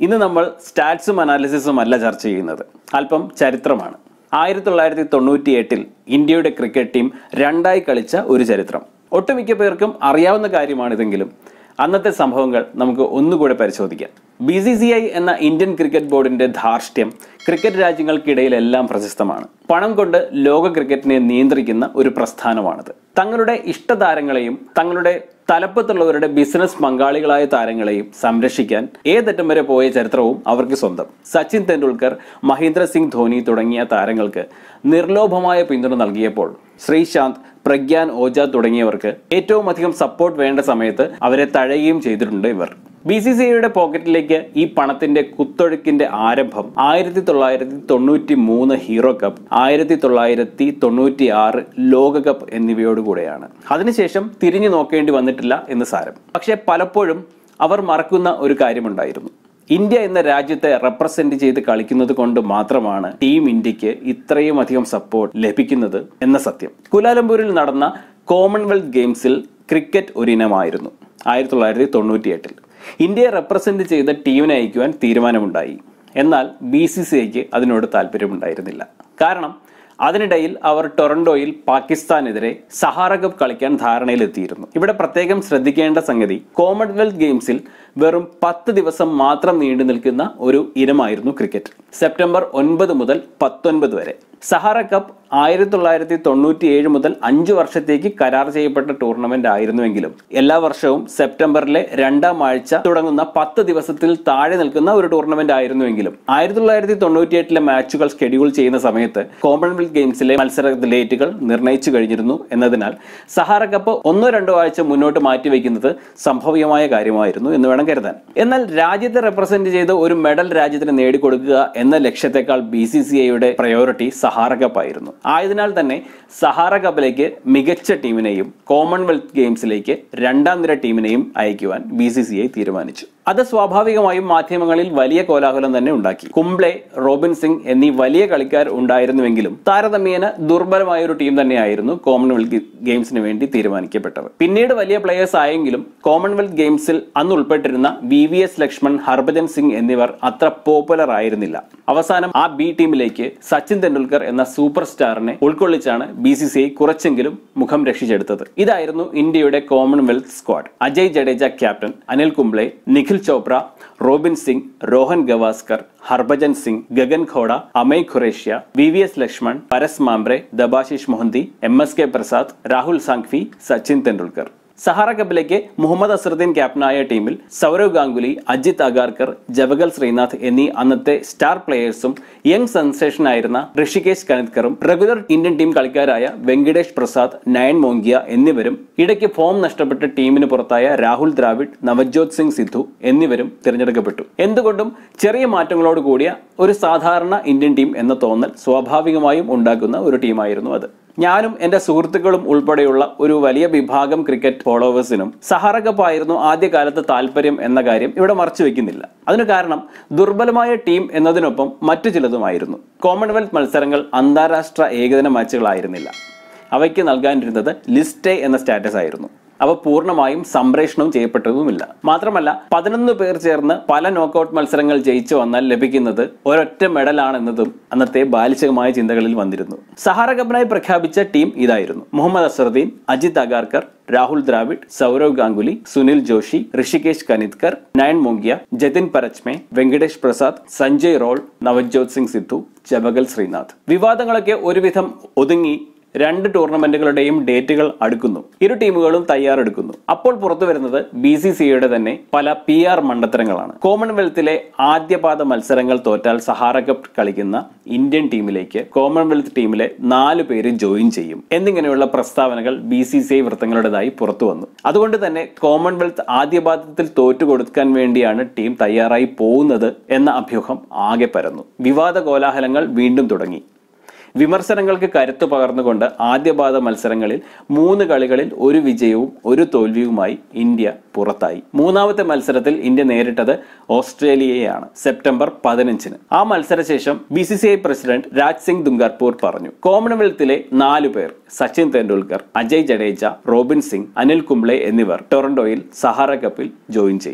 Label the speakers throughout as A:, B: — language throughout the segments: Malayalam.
A: ഇന്ന് നമ്മൾ സ്റ്റാറ്റ്സും അനാലിസിസും അല്ല ചർച്ച ചെയ്യുന്നത് അല്പം ചരിത്രമാണ് ആയിരത്തി തൊള്ളായിരത്തി തൊണ്ണൂറ്റി എട്ടിൽ ഇന്ത്യയുടെ ക്രിക്കറ്റ് ടീം രണ്ടായി കളിച്ച ഒരു ചരിത്രം ഒട്ടുമിക്ക പേർക്കും അറിയാവുന്ന കാര്യമാണിതെങ്കിലും അന്നത്തെ സംഭവങ്ങൾ നമുക്ക് ഒന്നുകൂടെ പരിശോധിക്കാം ബി സി സി ഐ എന്ന ഇന്ത്യൻ ക്രിക്കറ്റ് ബോർഡിന്റെ ധാർഷ്ട്യം ക്രിക്കറ്റ് രാജ്യങ്ങൾക്കിടയിലെല്ലാം പ്രശസ്തമാണ് പണം കൊണ്ട് ലോക ക്രിക്കറ്റിനെ നിയന്ത്രിക്കുന്ന ഒരു പ്രസ്ഥാനമാണിത് തങ്ങളുടെ ഇഷ്ടതാരങ്ങളെയും തങ്ങളുടെ തലപ്പത്തുള്ളവരുടെ ബിസിനസ് പങ്കാളികളായ താരങ്ങളെയും സംരക്ഷിക്കാൻ ഏതറ്റം വരെ പോയ ചരിത്രവും അവർക്ക് സ്വന്തം സച്ചിൻ തെണ്ടുൽക്കർ മഹേന്ദ്ര സിംഗ് ധോനി തുടങ്ങിയ താരങ്ങൾക്ക് നിർലോഭമായ പിന്തുണ നൽകിയപ്പോൾ ശ്രീശാന്ത് പ്രഗ്യാൻ ഓജ തുടങ്ങിയവർക്ക് ഏറ്റവും അധികം സപ്പോർട്ട് വേണ്ട സമയത്ത് അവരെ തഴയുകയും ചെയ്തിട്ടുണ്ട് ഇവർ ബി സി സി ഐയുടെ പോക്കറ്റിലേക്ക് ഈ പണത്തിന്റെ കുത്തൊഴുക്കിന്റെ ആരംഭം ആയിരത്തി തൊള്ളായിരത്തി തൊണ്ണൂറ്റി മൂന്ന് ഹീറോ കപ്പ് ആയിരത്തി തൊള്ളായിരത്തി തൊണ്ണൂറ്റി ആറ് ലോകകപ്പ് എന്നിവയോടുകൂടെയാണ് അതിനുശേഷം തിരിഞ്ഞു നോക്കേണ്ടി വന്നിട്ടില്ല എന്ന് സാരം പക്ഷേ പലപ്പോഴും അവർ മറക്കുന്ന ഒരു കാര്യമുണ്ടായിരുന്നു ഇന്ത്യ എന്ന രാജ്യത്തെ റെപ്രസെന്റ് ചെയ്ത് കളിക്കുന്നത് കൊണ്ട് മാത്രമാണ് ടീം ഇന്ത്യക്ക് ഇത്രയും അധികം സപ്പോർട്ട് ലഭിക്കുന്നത് എന്ന സത്യം കുലാലംപൂരിൽ നടന്ന കോമൺവെൽത്ത് ഗെയിംസിൽ ക്രിക്കറ്റ് ഒരിനമായിരുന്നു ആയിരത്തി തൊള്ളായിരത്തി തൊണ്ണൂറ്റി എട്ടിൽ ഇന്ത്യയെ റെപ്രസെന്റ് ചെയ്ത ടീമിനെ അയക്കുവാൻ തീരുമാനമുണ്ടായി എന്നാൽ ബി സി സി ഐക്ക് അതിനോട് താല്പര്യമുണ്ടായിരുന്നില്ല കാരണം അതിനിടയിൽ അവർ ടൊറന്റോയിൽ പാകിസ്ഥാനെതിരെ സഹാറ കപ്പ് കളിക്കാൻ ധാരണയിലെത്തിയിരുന്നു ഇവിടെ പ്രത്യേകം ശ്രദ്ധിക്കേണ്ട സംഗതി കോമൺവെൽത്ത് ഗെയിംസിൽ വെറും പത്ത് ദിവസം മാത്രം നീണ്ടു നിൽക്കുന്ന ഒരു ഇനമായിരുന്നു ക്രിക്കറ്റ് സെപ്റ്റംബർ ഒൻപത് മുതൽ പത്തൊൻപത് വരെ സഹാറ കപ്പ് ആയിരത്തി തൊള്ളായിരത്തി തൊണ്ണൂറ്റി ഏഴ് മുതൽ അഞ്ച് വർഷത്തേക്ക് കരാർ ചെയ്യപ്പെട്ട ടൂർണമെന്റ് ആയിരുന്നുവെങ്കിലും എല്ലാ വർഷവും സെപ്റ്റംബറിലെ രണ്ടാം ആഴ്ച തുടങ്ങുന്ന പത്ത് ദിവസത്തിൽ താഴെ നിൽക്കുന്ന ഒരു ടൂർണമെന്റ് ആയിരുന്നുവെങ്കിലും ആയിരത്തി തൊള്ളായിരത്തി തൊണ്ണൂറ്റി എട്ടിലെ മാച്ചുകൾ ഷെഡ്യൂൾ ചെയ്യുന്ന സമയത്ത് കോമൺവെൽത്ത് ഗെയിംസിലെ മത്സര ഡേറ്റുകൾ നിർണ്ണയിച്ചു കഴിഞ്ഞിരുന്നു എന്നതിനാൽ സഹാറ കപ്പ് ഒന്നോ രണ്ടോ ആഴ്ച മുന്നോട്ട് മാറ്റിവെക്കുന്നത് സംഭവ്യമായ കാര്യമായിരുന്നു എന്ന് വേണം കരുതാൻ എന്നാൽ രാജ്യത്തെ റെപ്രസെന്റ് ചെയ്ത് ഒരു മെഡൽ രാജ്യത്തിന് നേടിക്കൊടുക്കുക എന്ന ലക്ഷ്യത്തെക്കാൾ ബി സി സി ഐയുടെ പ്രയോറിറ്റി സഹാറ കപ്പ് ആയിരുന്നു ആയതിനാൽ തന്നെ സഹാറ കപ്പിലേക്ക് മികച്ച ടീമിനെയും കോമൺവെൽത്ത് ഗെയിംസിലേക്ക് രണ്ടാം നിര ടീമിനെയും അയക്കുവാൻ ബി സി സി ഐ തീരുമാനിച്ചു അത് സ്വാഭാവികമായും മാധ്യമങ്ങളിൽ വലിയ കോലാഹലം തന്നെ ഉണ്ടാക്കി കുംബ്ലെ റോബിൻ സിംഗ് എന്നീ വലിയ കളിക്കാർ ഉണ്ടായിരുന്നുവെങ്കിലും താരതമ്യേന ദുർബലമായ ഒരു ടീം തന്നെയായിരുന്നു കോമൺവെൽത്ത് ഗെയിംസിന് വേണ്ടി തീരുമാനിക്കപ്പെട്ടത് പിന്നീട് വലിയ പ്ലേയേഴ്സ് ആയെങ്കിലും കോമൺവെൽത്ത് ഗെയിംസിൽ അന്ന് ഉൾപ്പെട്ടിരുന്ന V V S Laxman Harbhajan Singh എന്നിവർ അത്ര പോപ്പുലർ ആയിരുന്നില്ല അവസാനം ആ ബി ടീമിലേക്ക് സച്ചിൻ തെണ്ടുൽക്കർ എന്ന സൂപ്പർ സ്റ്റാറിനെ ഉൾക്കൊള്ളിച്ചാണ് ബി സി സി ഐ കുറച്ചെങ്കിലും മുഖം രക്ഷിച്ചെടുത്തത് ഇതായിരുന്നു ഇന്ത്യയുടെ Commonwealth squad Ajay Jadeja captain Anil Kumble Nikhil Chopra Robin Singh Rohan Gavaskar Harbhajan Singh Gagan Khoda Amay Khurasiya V V S Laxman Paras Mhambrey Debashish Mohanty M S K Prasad Rahul Sanghvi Sachin Tendulkar Sahara കപ്പിലേക്ക് മുഹമ്മദ് അസറുദ്ദീൻ ക്യാപ്റ്റനായ ടീമിൽ സൗരവ് ഗാംഗുലി അജിത് അഗാർക്കർ ജവഗൽ ശ്രീനാഥ് എന്നീ അന്നത്തെ സ്റ്റാർ പ്ലേയേഴ്സും യങ് സെൻസേഷൻ ആയിരുന്ന ഋഷികേശ് കനിത്കറും റെഗുലർ ഇന്ത്യൻ ടീം കളിക്കാരായ വെങ്കിടേഷ് പ്രസാദ് നയൻ മോങ്കിയ എന്നിവരും ഇടയ്ക്ക് ഫോം നഷ്ടപ്പെട്ട ടീമിന് പുറത്തായ രാഹുൽ ദ്രാവിഡ് നവജ്യോത് സിംഗ് സിദ്ധു എന്നിവരും തിരഞ്ഞെടുക്കപ്പെട്ടു എന്തുകൊണ്ടും ചെറിയ മാറ്റങ്ങളോട് കൂടിയ ഒരു സാധാരണ ഇന്ത്യൻ ടീം എന്ന തോന്നൽ സ്വാഭാവികമായും ഉണ്ടാക്കുന്ന ഒരു ടീമായിരുന്നു അത് ഞാനും എൻ്റെ സുഹൃത്തുക്കളും ഉൾപ്പെടെയുള്ള ഒരു വലിയ വിഭാഗം ക്രിക്കറ്റ് ഫോളോവേഴ്സിനും സഹാറ കപ്പ് ആയിരുന്നു ആദ്യകാലത്ത് താല്പര്യം എന്ന കാര്യം ഇവിടെ മറച്ചു വെക്കുന്നില്ല അതിന് കാരണം ദുർബലമായ ടീം എന്നതിനൊപ്പം മറ്റു ചിലതുമായിരുന്നു കോമൺവെൽത്ത് മത്സരങ്ങൾ അന്താരാഷ്ട്ര ഏകദിന മാച്ചുകളായിരുന്നില്ല അവയ്ക്ക് നൽകാനിരുന്നത് ലിസ്റ്റ് എന്ന സ്റ്റാറ്റസ് ആയിരുന്നു അവ പൂർണ്ണമായും സംപ്രേഷണവും ചെയ്യപ്പെട്ടതുമില്ല മാത്രമല്ല പതിനൊന്ന് പേർ ചേർന്ന് പല നോക്കൌട്ട് മത്സരങ്ങൾ ജയിച്ചു വന്നാൽ ലഭിക്കുന്നത് ഒരൊറ്റ മെഡലാണെന്നതും അന്നത്തെ ബാലിശകമായ ചിന്തകളിൽ വന്നിരുന്നു സഹാറ കപ്പിനായി പ്രഖ്യാപിച്ച ടീം ഇതായിരുന്നു മുഹമ്മദ് അസറുദ്ദീൻ അജിത് അഗാർക്കർ രാഹുൽ ദ്രാവിഡ് സൗരവ് ഗാംഗുലി സുനിൽ ജോഷി ഋഷികേശ് കനിത്കർ നയൻ മോങ്കിയ ജതിൻ പരച്മെ വെങ്കടേഷ് പ്രസാദ് സഞ്ജയ് റോൾ നവജ്യോത് സിംഗ് സിദ്ധു ജബഗൽ ശ്രീനാഥ് വിവാദങ്ങളൊക്കെ ഒരുവിധം ഒതുങ്ങി രണ്ട് ടൂർണമെന്റുകളുടെയും ഡേറ്റുകൾ അടുക്കുന്നു ഇരു ടീമുകളും തയ്യാറെടുക്കുന്നു അപ്പോൾ പുറത്തു വരുന്നത് ബി സി സിയുടെ തന്നെ പല പി ആർ മണ്ടത്തരങ്ങളാണ് കോമൺവെൽത്തിലെ ആദ്യപാദ മത്സരങ്ങൾ തോറ്റാൽ സഹാറ കപ്പ് കളിക്കുന്ന ഇന്ത്യൻ ടീമിലേക്ക് കോമൺവെൽത്ത് ടീമിലെ നാല് പേര് ജോയിൻ ചെയ്യും എന്നിങ്ങനെയുള്ള പ്രസ്താവനകൾ ബി സി സി ഐ വൃത്തങ്ങളുടേതായി പുറത്തു വന്നു അതുകൊണ്ട് തന്നെ കോമൺവെൽത്ത് ആദ്യപാദത്തിൽ തോറ്റു കൊടുക്കാൻ വേണ്ടിയാണ് ടീം തയ്യാറായി പോകുന്നത് എന്ന അഭ്യൂഹം ആകെ പരന്നു വിവാദ കോലാഹലങ്ങൾ വീണ്ടും തുടങ്ങി വിമർശനങ്ങൾക്ക് കരുത്തു പകർന്നുകൊണ്ട് ആദ്യപാദ മത്സരങ്ങളിൽ മൂന്ന് കളികളിൽ ഒരു വിജയവും ഒരു തോൽവിയുമായി ഇന്ത്യ പുറത്തായി മൂന്നാമത്തെ മത്സരത്തിൽ ഇന്ത്യ നേരിട്ടത് ഓസ്ട്രേലിയയാണ് സെപ്റ്റംബർ പതിനഞ്ചിന് ആ മത്സരശേഷം B C C I president Raj Singh Dungarpur പറഞ്ഞു കോമൺവെൽത്തിലെ നാലു പേർ സച്ചിൻ തെണ്ടുൽക്കർ അജയ് ജഡേജ റോബിൻ സിംഗ് അനിൽ കുംബ്ലെ എന്നിവർ ടൊറന്റോയിൽ സഹാറ കപ്പിൽ ജോയിൻ ചെയ്യും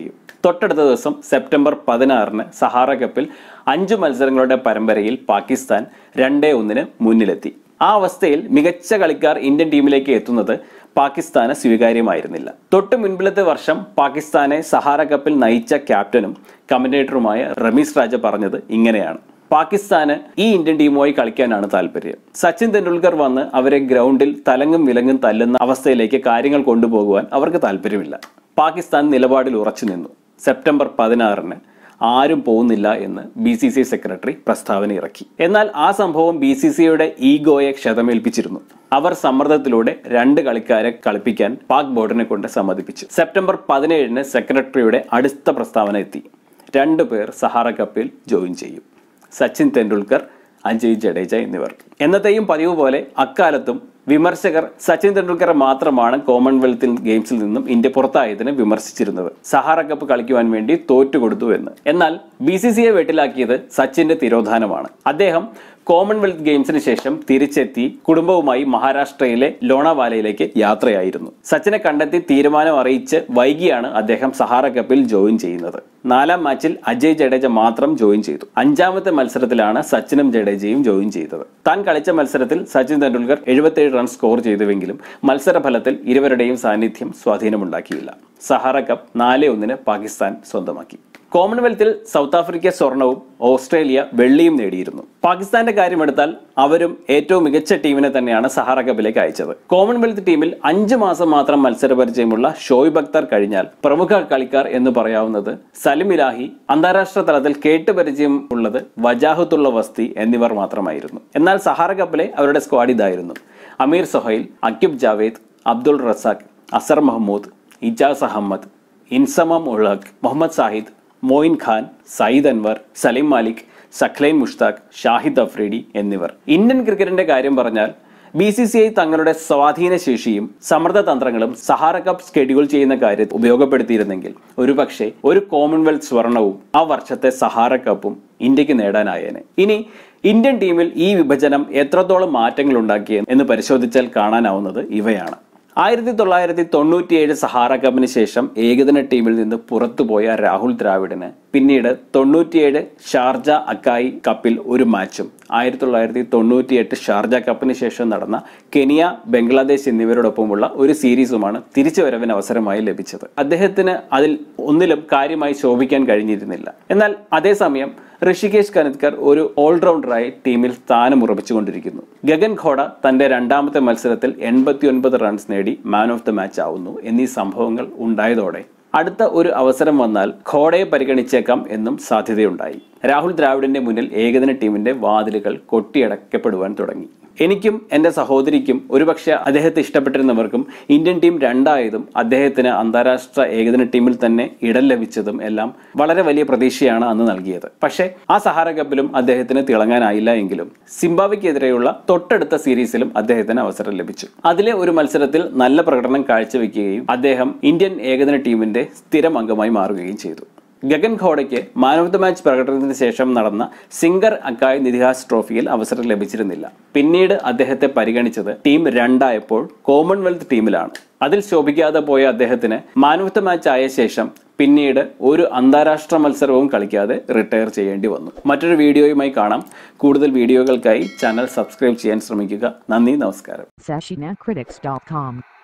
A: തൊട്ടടുത്ത ദിവസം സെപ്റ്റംബർ പതിനാറിന് സഹാറ കപ്പിൽ അഞ്ചു മത്സരങ്ങളുടെ പരമ്പരയിൽ പാകിസ്ഥാൻ രണ്ടേ ഒന്നിന് മുന്നിലെത്തി ആ അവസ്ഥയിൽ മികച്ച കളിക്കാർ ഇന്ത്യൻ ടീമിലേക്ക് എത്തുന്നത് പാകിസ്ഥാന് സ്വീകാര്യമായിരുന്നില്ല തൊട്ട് മുൻപിലത്തെ വർഷം പാകിസ്ഥാനെ സഹാറ കപ്പിൽ നയിച്ച ക്യാപ്റ്റനും കമന്റേറ്ററുമായ റമീസ് രാജ പറഞ്ഞത് ഇങ്ങനെയാണ് പാകിസ്ഥാന് ഈ ഇന്ത്യൻ ടീമുമായി കളിക്കാനാണ് താല്പര്യം സച്ചിൻ തെണ്ടുൽക്കർ വന്ന് അവരെ ഗ്രൗണ്ടിൽ തലങ്ങും വിലങ്ങും തല്ലുന്ന അവസ്ഥയിലേക്ക് കാര്യങ്ങൾ കൊണ്ടുപോകുവാൻ അവർക്ക് താല്പര്യമില്ല പാകിസ്ഥാൻ നിലപാടിൽ ഉറച്ചു നിന്നു സെപ്റ്റംബർ പതിനാറിന് ആരും പോകുന്നില്ല എന്ന് ബി സി സി സെക്രട്ടറി പ്രസ്താവന ഇറക്കി എന്നാൽ ആ സംഭവം ബി സി സിയുടെ ഈഗോയെ ക്ഷതമേൽപ്പിച്ചിരുന്നു അവർ സമ്മർദ്ദത്തിലൂടെ രണ്ട് കളിക്കാരെ കളിപ്പിക്കാൻ പാക് ബോർഡിനെ കൊണ്ട് സമ്മതിപ്പിച്ചു സെപ്റ്റംബർ പതിനേഴിന് സെക്രട്ടറിയുടെ അടുത്ത പ്രസ്താവന എത്തി രണ്ടു പേർ സഹാറ കപ്പിൽ ജോയിൻ ചെയ്യും സച്ചിൻ തെണ്ടുൽക്കർ അജയ് ജഡേജ എന്നിവർ എന്നത്തെയും പതിവ് പോലെ അക്കാലത്തും വിമർശകർ സച്ചിൻ തെണ്ടുൽക്കറെ മാത്രമാണ് കോമൺവെൽത്ത് ഗെയിംസിൽ നിന്നും ഇന്ത്യ പുറത്തായതിന് വിമർശിച്ചിരുന്നത് സഹാറ കപ്പ് കളിക്കുവാൻ വേണ്ടി തോറ്റുകൊടുത്തു എന്ന് എന്നാൽ ബി സി സിയെ വെട്ടിലാക്കിയത് സച്ചിന്റെ തിരോധാനമാണ് അദ്ദേഹം കോമൺവെൽത്ത് ഗെയിംസിന് ശേഷം തിരിച്ചെത്തി കുടുംബവുമായി മഹാരാഷ്ട്രയിലെ ലോണാവാലയിലേക്ക് യാത്രയായിരുന്നു സച്ചിനെ കണ്ടെത്തി തീരുമാനം അറിയിച്ച് വൈകിയാണ് അദ്ദേഹം സഹാറ കപ്പിൽ ജോയിൻ ചെയ്യുന്നത് നാലാം മാച്ചിൽ അജയ് ജഡേജ മാത്രം ജോയിൻ ചെയ്തു അഞ്ചാമത്തെ മത്സരത്തിലാണ് സച്ചിനും ജഡേജയും ജോയിൻ ചെയ്തത് താൻ കളിച്ച മത്സരത്തിൽ സച്ചിൻ തെണ്ടുൽക്കർ എഴുപത്തേഴ് റൺ സ്കോർ ചെയ്തുവെങ്കിലും മത്സരഫലത്തിൽ ഇരുവരുടെയും സാന്നിധ്യം സ്വാധീനമുണ്ടാക്കിയില്ല സഹാറ കപ്പ് നാല് ഒന്നിന് പാകിസ്ഥാൻ സ്വന്തമാക്കി കോമൺവെൽത്തിൽ സൗത്ത് ആഫ്രിക്ക സ്വർണവും ഓസ്ട്രേലിയ വെള്ളിയും നേടിയിരുന്നു പാകിസ്ഥാന്റെ കാര്യമെടുത്താൽ അവരും ഏറ്റവും മികച്ച ടീമിനെ തന്നെയാണ് സഹാറ കപ്പിലേക്ക് അയച്ചത് കോമൺവെൽത്ത് ടീമിൽ അഞ്ചു മാസം മാത്രം മത്സരപരിചയമുള്ള ഷോയിബ് അക്തർ കഴിഞ്ഞാൽ പ്രമുഖ കളിക്കാർ എന്ന് പറയാവുന്നത് സലിം ഇലാഹി അന്താരാഷ്ട്ര തലത്തിൽ കേട്ടുപരിചയം ഉള്ളത് വജാഹത്തുള്ള വസ്തി എന്നിവർ മാത്രമായിരുന്നു എന്നാൽ സഹാറ കപ്പിലെ അവരുടെ സ്ക്വാഡ് ഇതായിരുന്നു അമീർ സൊഹൈൽ അക്യുബ് ജാവേദ് അബ്ദുൾ റസാഖ് അസർ മഹമ്മൂദ് ഇജാസ് അഹമ്മദ് ഇൻസമം ഉളഖ് മുഹമ്മദ് സാഹിദ് മോയിൻ ഖാൻ സയ്യിദ് അൻവർ സലീം മാലിക് സഖ്ലൈൻ മുഷ്താഖ് ഷാഹിദ് അഫ്രീഡി എന്നിവർ ഇന്ത്യൻ ക്രിക്കറ്റിന്റെ കാര്യം പറഞ്ഞാൽ ബി സി സി ഐ തങ്ങളുടെ സ്വാധീന ശേഷിയും സമ്മർദ്ദ തന്ത്രങ്ങളും സഹാറ കപ്പ് ഷെഡ്യൂൾ ചെയ്യുന്ന കാര്യം ഉപയോഗപ്പെടുത്തിയിരുന്നെങ്കിൽ ഒരുപക്ഷെ ഒരു കോമൺവെൽത്ത് സ്വർണവും ആ വർഷത്തെ സഹാറ കപ്പും ഇന്ത്യക്ക് നേടാനായേനെ ഇനി ഇന്ത്യൻ ടീമിൽ ഈ വിഭജനം എത്രത്തോളം മാറ്റങ്ങൾ ഉണ്ടാക്കി എന്ന് പരിശോധിച്ചാൽ കാണാനാവുന്നത് ഇവയാണ് ആയിരത്തി തൊള്ളായിരത്തി തൊണ്ണൂറ്റിയേഴ് സഹാറ കപ്പിന് ശേഷം ഏകദിന ടീമിൽ നിന്ന് പുറത്തുപോയ രാഹുൽ ദ്രാവിഡിന് പിന്നീട് തൊണ്ണൂറ്റിയേഴ് ഷാർജ അക്കായി കപ്പിൽ ഒരു മാച്ചും ആയിരത്തി തൊള്ളായിരത്തി തൊണ്ണൂറ്റിയെട്ട് ഷാർജ കപ്പിന് ശേഷം നടന്ന കെനിയ ബംഗ്ലാദേശ് എന്നിവരോടൊപ്പമുള്ള ഒരു സീരീസുമാണ് തിരിച്ചുവരവിന് അവസരമായി ലഭിച്ചത് അദ്ദേഹത്തിന് അതിൽ ഒന്നിലും കാര്യമായി ശോഭിക്കാൻ കഴിഞ്ഞിരുന്നില്ല എന്നാൽ അതേസമയം ഋഷികേശ് കനത്കർ ഒരു ഓൾറൗണ്ടറായി ടീമിൽ സ്ഥാനം ഉറപ്പിച്ചുകൊണ്ടിരിക്കുന്നു ഗഗൻ ഖോഡ തന്റെ രണ്ടാമത്തെ മത്സരത്തിൽ എൺപത്തി റൺസ് നേടി മാൻ ഓഫ് ദ മാച്ച് ആവുന്നു എന്നീ സംഭവങ്ങൾ ഉണ്ടായതോടെ അടുത്ത ഒരു അവസരം വന്നാൽ ഖോഡയെ പരിഗണിച്ചേക്കാം എന്നും സാധ്യതയുണ്ടായി രാഹുൽ ദ്രാവിഡിന്റെ മുന്നിൽ ഏകദിന ടീമിന്റെ വാതിലുകൾ കൊട്ടിയടക്കപ്പെടുവാൻ തുടങ്ങി എനിക്കും എൻ്റെ സഹോദരിക്കും ഒരുപക്ഷെ അദ്ദേഹത്തെ ഇഷ്ടപ്പെട്ടിരുന്നവർക്കും ഇന്ത്യൻ ടീം രണ്ടായതും അദ്ദേഹത്തിന് അന്താരാഷ്ട്ര ഏകദിന ടീമിൽ തന്നെ ഇടം ലഭിച്ചതും എല്ലാം വളരെ വലിയ പ്രതീക്ഷയാണ് അന്ന് നൽകിയത് പക്ഷേ ആ സഹാര കപ്പിലും അദ്ദേഹത്തിന് തിളങ്ങാനായില്ല എങ്കിലും സിംബാബ്വെക്കെതിരെയുള്ള തൊട്ടടുത്ത സീരീസിലും അദ്ദേഹത്തിന് അവസരം ലഭിച്ചു അതിലെ ഒരു മത്സരത്തിൽ നല്ല പ്രകടനം കാഴ്ചവെക്കുകയും അദ്ദേഹം ഇന്ത്യൻ ഏകദിന ടീമിന്റെ സ്ഥിരം അംഗമായി മാറുകയും ചെയ്തു ഗഗൻ ഖോഡയ്ക്ക് മാൻ ഓഫ് ദ മാച്ച് പ്രകടനത്തിന് ശേഷം നടന്ന സിംഗർ അക്കായ് നിധിഹാസ് ട്രോഫിയിൽ അവസരം ലഭിച്ചിരുന്നില്ല പിന്നീട് അദ്ദേഹത്തെ പരിഗണിച്ചത് ടീം രണ്ടായപ്പോൾ കോമൺവെൽത്ത് ടീമിലാണ് അതിൽ ശോഭിക്കാതെ പോയ അദ്ദേഹത്തിന് മാൻ ഓഫ് ദ മാച്ച് ആയ ശേഷം പിന്നീട് ഒരു അന്താരാഷ്ട്ര മത്സരവും കളിക്കാതെ റിട്ടയർ ചെയ്യേണ്ടി വന്നു മറ്റൊരു വീഡിയോയുമായി കാണാം കൂടുതൽ വീഡിയോകൾക്കായി ചാനൽ സബ്സ്ക്രൈബ് ചെയ്യാൻ ശ്രമിക്കുക നന്ദി നമസ്കാരം
B: SashinaCritics.com